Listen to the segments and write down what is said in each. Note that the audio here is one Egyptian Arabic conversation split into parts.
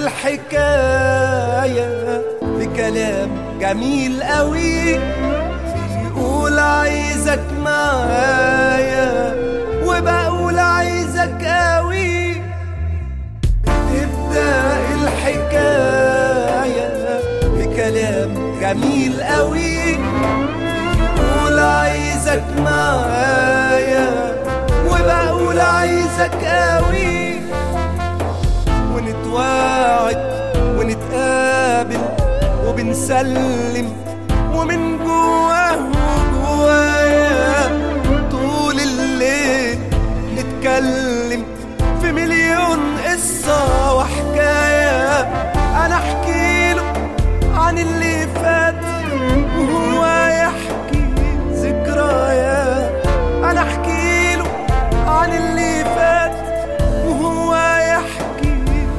الحكاية بكلام جميل قوي بيقول عايزك معايا وبقول عايزك قوي بتبدأ الحكاية بكلام جميل قوي بيقول عايزك معايا وبقول عايزك قوي ونتواعد ونتقابل وبنسلم ومن جواه وجوايا طول الليل نتكلم في مليون قصة وحكاية أنا أحكي له عن اللي فات وهو يحكي ذكريات أنا أحكي له عن اللي فات وهو يحكي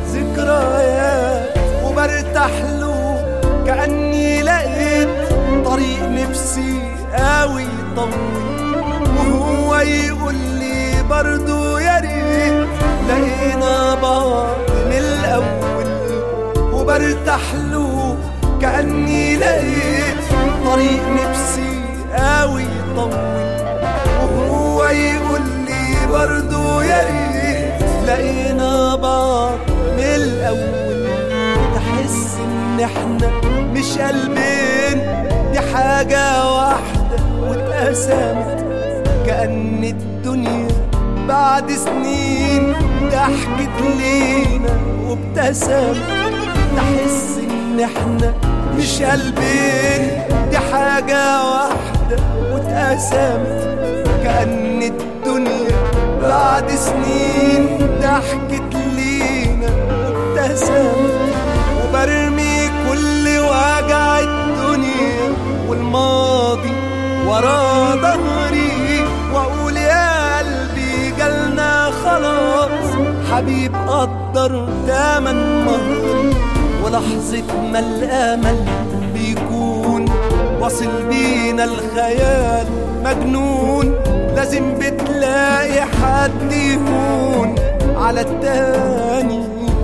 ذكريات وبرتاح له كأني لقيت طريق نفسي قوي طويل وهو يقول لي برضو يا ريت لقينا بعض من الأول وبرتاح له كأني لقيت طريق نفسي قوي طويل وهو يقول لي برضو يا ريت لقينا بعض من الأول تحس إن إحنا مش قلبين دي حاجة واحدة واتقسمت كأن الدنيا بعد سنين ضحكت لينا وابتسمت تحس إن إحنا مش قلبين دي حاجة واحدة واتقسمت كأن الدنيا بعد سنين ضحكت لينا وابتسمت وبرمي كل وجع الدنيا والماضي ورا ظهري واقول يا قلبي جالنا خلاص حبيب قدر تمن مهري ولحظة ما الأمل بيكون واصل بينا الخيال مجنون لازم بتلاقي حد يهون على التاني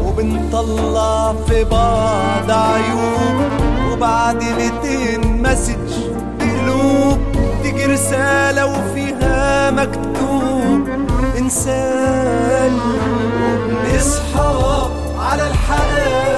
وبنطلع في بعض عيوب وبعد 200 مسج بقلوب تيجي رسالة وفيها مكتوب إنسان وبنصحى على الحقائق